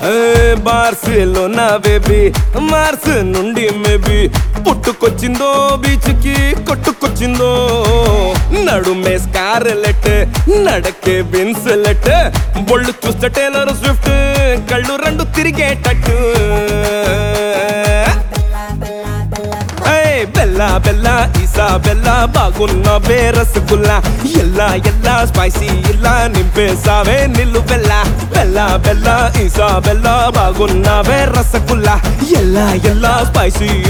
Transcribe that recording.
Barcelona baby Mars నుండి maybe పుట్టుకొచ్చిందో beach కి కొట్టుకొచ్చిందో నడుమే స్కార్లెట్ నడకే విన్సెలెట్ బొళ్ళు చూస్తే టేలర్ స్విఫ్ట్ కళ్ళు రెండు తిరిగేటట్టు ఏయ్ బెల్లా బెల్లా ఈసా బెల్లా బాగున్న రసగుల్లా ఎల్లా ఎల్లా స్పైసీ ఇలా నింపేసావే నిల్లు బెల్లా బెల్లా బెల్లా ఈసా బెల్లా బాగున్న రసగుల్లా ఎల్లా ఎల్లా స్పైసీ